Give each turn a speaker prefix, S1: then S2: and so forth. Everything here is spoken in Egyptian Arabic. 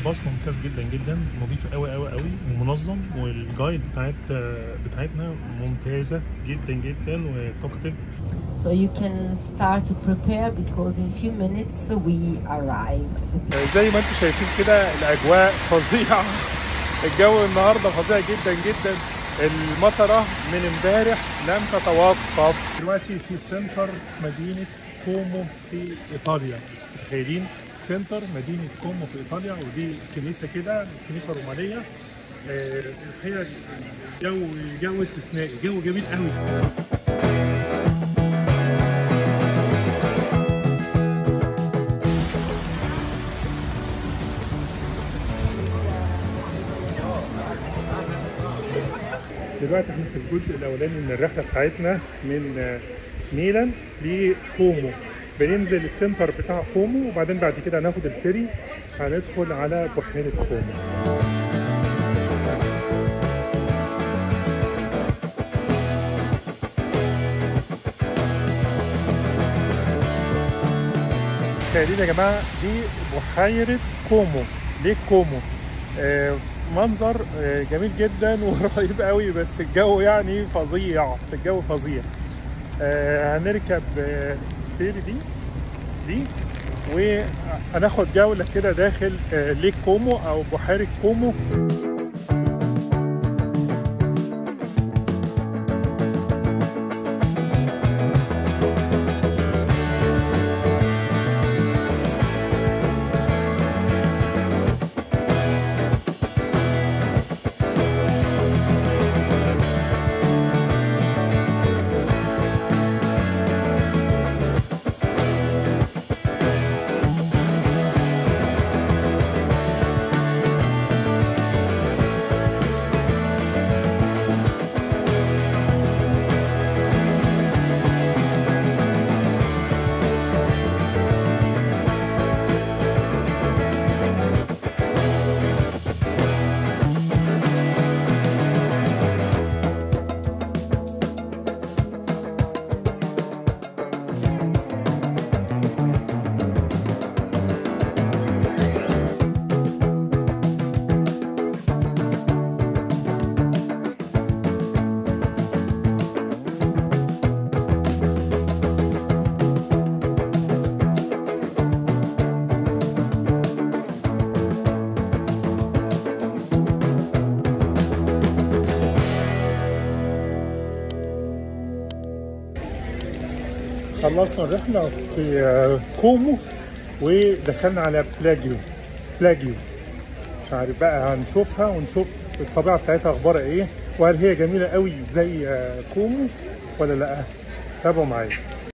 S1: باص ممتاز جدا جدا نظيف قوي قوي قوي ومنظم والجايد بتاعت بتاعتنا ممتازه جدا جدا وتوكتيف
S2: So you can start to prepare because in few minutes we arrive.
S1: زي ما انتم شايفين كده الاجواء فظيعه الجو النهارده فظيع جدا جدا المطره من امبارح لم تتوقف دلوقتي في سنتر مدينه كومو في ايطاليا متخيلين سنتر مدينه كومو في ايطاليا ودي كنيسه كده كنيسه رومانيه آه، الحقيقه جو جو استثنائي جو جميل قوي دلوقتي احنا في الجزء الاولاني من الرحله بتاعتنا من آه، ميلان لكومو بننزل السنتر بتاع كومو وبعدين بعد كده هناخد الفيري هندخل على بحيره كومو تخيلين يا جماعه دي بحيره كومو ليه كومو آه منظر آه جميل جدا ورهيب قوي بس الجو يعني فظيع الجو فظيع آه هنركب آه فيري دي دي وهناخد جولة كده داخل آه ليك كومو أو بحيرة كومو خلصنا الرحلة في آه، كومو ودخلنا على بلاجيو بلاجيو مش عارف بقى هنشوفها ونشوف الطبيعة بتاعتها أخبارها إيه وهل هي جميلة قوي زي آه، كومو ولا لأ تابعوا معايا